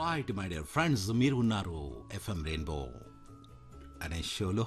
Right my dear friends మీరు ఉన్నారు FM rainbow అనే షోలో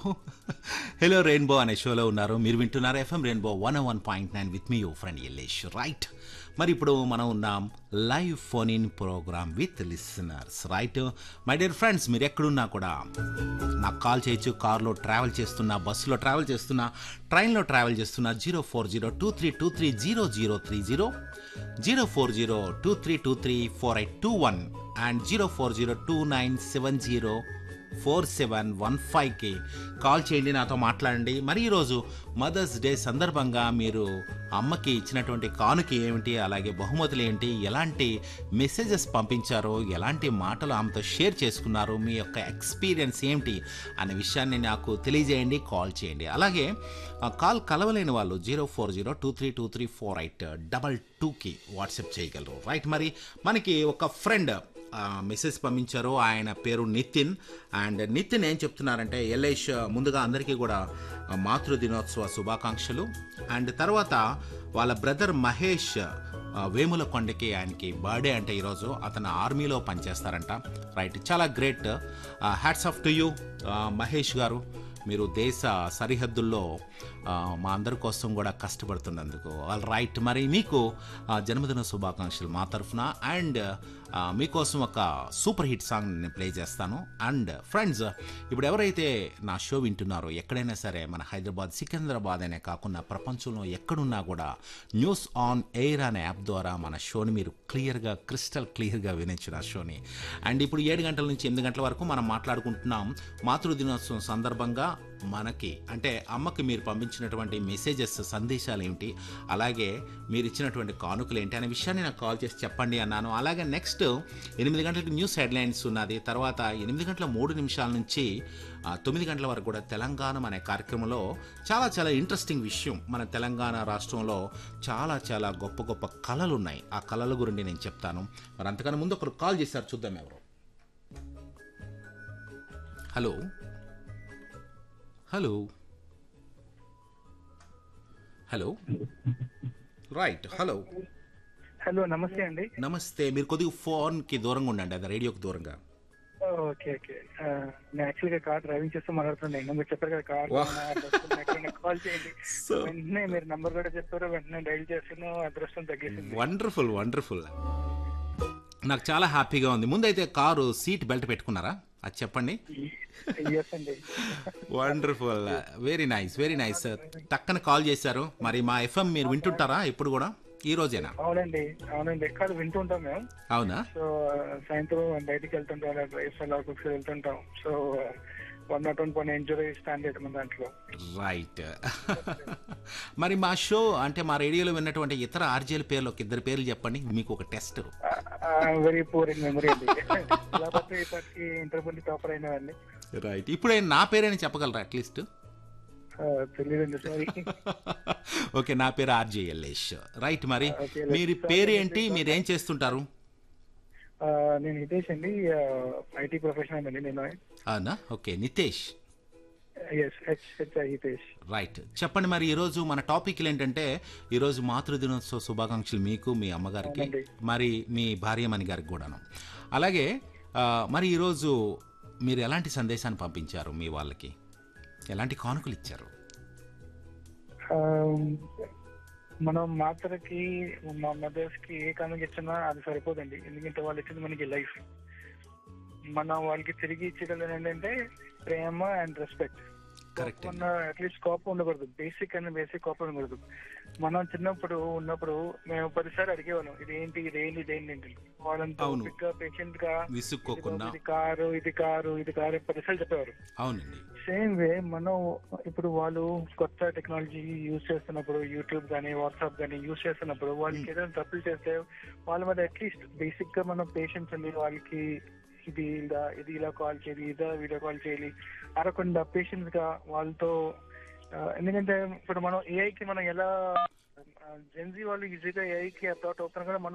హలో రెయిన్బో అనే షోలో ఉన్నారు మీరు వింటున్నారు FM rainbow one one point nine with me your friend Ellesh right మరి ఇప్పుడు మనం ఉన్నాం live phone in program with listeners right my dear friends మీరు ఎక్కడున్నా కూడా నాకు కాల్ చేయొచ్చు కార్లో ట్రావెల్ చేస్తున్నా బస్సులో ట్రావెల్ చేస్తున్నా ట్రైన్లో ట్రావెల్ చేస్తున్నా zero four zero two three two three zero zero three zero zero four zero two three two three four eight two one and zero four zero two nine seven zero four seven one ఫైవ్కి call చేయండి నాతో మాట్లాడండి మరి ఈరోజు mothers day సందర్భంగా మీరు అమ్మకి ఇచ్చినటువంటి కానుక ఏమిటి అలాగే బహుమతులు ఏంటి ఎలాంటి మెసేజెస్ పంపించారో ఎలాంటి మాటలు ఆమెతో షేర్ చేసుకున్నారు మీ యొక్క ఎక్స్పీరియన్స్ ఏమిటి అనే విషయాన్ని నాకు తెలియజేయండి కాల్ చేయండి అలాగే ఆ కాల్ కలవలేని వాళ్ళు zero four zero two three two three four eight double టూకి వాట్సాప్ చేయగలరు రైట్ మరి మనకి ఒక ఫ్రెండ్ మెసేజ్ పంపించారు ఆయన పేరు నితిన్ అండ్ నితిన్ ఏం చెప్తున్నారంటే ఎల్ఐష్ ముందుగా అందరికీ కూడా ఆ, మాతృ దినోత్సవ శుభాకాంక్షలు అండ్ తర్వాత వాళ్ళ బ్రదర్ మహేష్ ఆ, వేముల కొండకి ఆయనకి బర్త్డే అంటే ఈరోజు అతను ఆర్మీలో పనిచేస్తారంట రైట్ చాలా great hats off to you Mahesh గారు మీరు దేశ సరిహద్దుల్లో ఆ, మా అందరి కోసం కూడా కష్టపడుతున్నందుకు ఆల్ రైట్ మరి మీకు ఆ, జన్మదిన శుభాకాంక్షలు మా తరఫున అండ్ ఆ, మీకోసం ఒక సూపర్ హిట్ సాంగ్ నేను ప్లే చేస్తాను అండ్ ఫ్రెండ్స్ ఇప్పుడు ఎవరైతే నా షో వింటున్నారో ఎక్కడైనా సరే మన హైదరాబాద్ సికింద్రాబాద్ అనే కాకుండా ప్రపంచంలో ఎక్కడున్నా కూడా న్యూస్ ఆన్ ఎయిర్ అనే యాప్ ద్వారా మన షోని మీరు క్లియర్గా క్రిస్టల్ క్లియర్గా వినొచ్చు నా షోని అండ్ ఇప్పుడు ఏడు గంటల నుంచి ఎనిమిది గంటల వరకు మనం మాట్లాడుకుంటున్నాం మాతృ దినోత్సవం సందర్భంగా మనకి అంటే అమ్మకి మీరు పంపించినటువంటి మెసేజెస్ సందేశాలు ఏమిటి అలాగే మీరు ఇచ్చినటువంటి కానుకలు ఏంటి అనే విషయాన్ని నాకు కాల్ చేసి చెప్పండి అన్నాను అలాగే నెక్స్ట్ ఎనిమిది గంటలకు న్యూస్ హెడ్లైన్స్ ఉన్నది తర్వాత ఎనిమిది గంటల మూడు నిమిషాల నుంచి ఆ, తొమ్మిది గంటల వరకు కూడా తెలంగాణ అనే కార్యక్రమంలో చాలా చాలా ఇంట్రెస్టింగ్ విషయం మన తెలంగాణ రాష్ట్రంలో చాలా చాలా గొప్ప గొప్ప కళలు ఉన్నాయి ఆ కళల గురించి నేను చెప్తాను మరి అంతకన్నా ముందు ఒకరు కాల్ చేశారు చూద్దాం ఎవరు hello hello hello right hello hello నమస్తే అండి నమస్తే మీరు కొద్దిగా ఫోన్కి దూరంగా ఉండండి అది రేడియోకి దూరంగా ఓకే ఓకే ఆ, నేను యాక్చువల్ గా కార్ డ్రైవింగ్ చేస్తూ మాట్లాడుతుండే ఇంకా మీరు చెప్పారు కదా కార్ Wow. కాల్ చేయండి So- వెంటనే మీరు నంబర్ కూడా చెప్పారు వెంటనే డైల్ చేస్తాను అదృష్టం తగ్గేసింది వండర్ఫుల్ వండర్ఫుల్ నాకు చాలా హ్యాపీగా ఉంది ముందైతే కారు సీట్ బెల్ట్ పెట్టుకున్నారా అది చెప్పండి ఎస్ అండి wonderful very nice very nice టక్కన కాల్ చేశారు మరి మా ఎఫ్ఎం మీరు వింటుంటారా ఎప్పుడు కూడా ఈ రోజేనా అవునండి అవునండి ఎక్కడ వింటుంటాం మేము అవునా సో సాయంత్రం బయటికి వెళ్తుంటాం అలా డ్రైవ్స్ అలా బుక్స్ వెళ్తుంటాం so one nought one point nine zero standard మన దాంట్లో రైట్ మరి మా షో అంటే మా రేడియోలో విన్నటువంటి ఇతర ఆర్జీల పేర్లు ఒక ఇద్దరు పేర్లు చెప్పండి మీకు ఒక test very poor in memory అండి లేకపోతే ఇప్పటికి ఇంటర్వ్యూ టాపర్ అయినవాడిని రైట్ ఇప్పుడే నా పేరేని చెప్పగలరా అట్లీస్ట్ తెలియదండి సారీ ఓకే నా పేరు ఆర్జే ఎల్లేష్ రైట్ మరి Okay, మీరు పేరు ఏంటి మీరు ఏం చేస్తుంటారు నేను హితేష్ అండి ఐటీ ప్రొఫెషనల్ అండి నేను అవునా okay Nitesh S H H Hitesh right చెప్పండి మరి ఈరోజు మన టాపిక్లు ఏంటంటే ఈరోజు మాతృదినోత్సవ శుభాకాంక్షలు మీకు మీ అమ్మగారికి అవునండి. మరి మీ భార్యమణి గారికి కూడాను అలాగే ఆ, మరి ఈరోజు మీరు ఎలాంటి సందేశాన్ని పంపించారు మీ వాళ్ళకి ఎలాంటి కానుకలు ఇచ్చారు మనం మాత్రకి మా మదర్స్ కి ఏ కానుక ఇచ్చినా అది సరిపోదండి ఎందుకంటే వాళ్ళు ఇచ్చింది మనకి లైఫ్ మనం వాళ్ళకి తిరిగి ఇచ్చేది ఏంటంటే ప్రేమ అండ్ రెస్పెక్ట్ కరెక్ట్ ఉన్న అట్లీస్ట్ కోపం ఉండకూడదు బేసిక్ అండ్ బేసిక్ కోపం ఉండకూడదు మనం చిన్నప్పుడు ఉన్నప్పుడు మేము పదిసార్లు అడిగేవాళ్ళం ఇది ఏంటి ఇది ఏంటి ఇది ఏంటి ఏంటి వాళ్ళంతా అవును. ఓపిక గా పేషెంట్ గా విసుక్కోకుండా ఇది కారు ఇది కారు ఇది కారు పదిసార్లు చెప్పేవారు అవునండి సేమ్ వే మనం ఇప్పుడు వాళ్ళు కొత్త టెక్నాలజీ యూజ్ చేస్తున్నప్పుడు యూట్యూబ్ కానీ వాట్సాప్ కానీ యూజ్ చేస్తున్నప్పుడు వాళ్ళకి ఏదైనా తప్పులు చేస్తే వాళ్ళ మీద అట్లీస్ట్ బేసిక్ గా మనం పేషెంట్స్ అండి వాళ్ళకి ఇది ఇలా ఇది ఇలా కాల్ చేయాలి ఇదా వీడియో కాల్ చేయాలి అరకుండా పేషెంట్స్ గా వాళ్ళతో ఆ, ఎందుకంటే ఇప్పుడు మనం ఏఐకి మనం ఎలా జెన్జీ వాళ్ళు ఈజీగా ఏఐకి అప్డౌట్ అవుతున్నారు కూడా మనం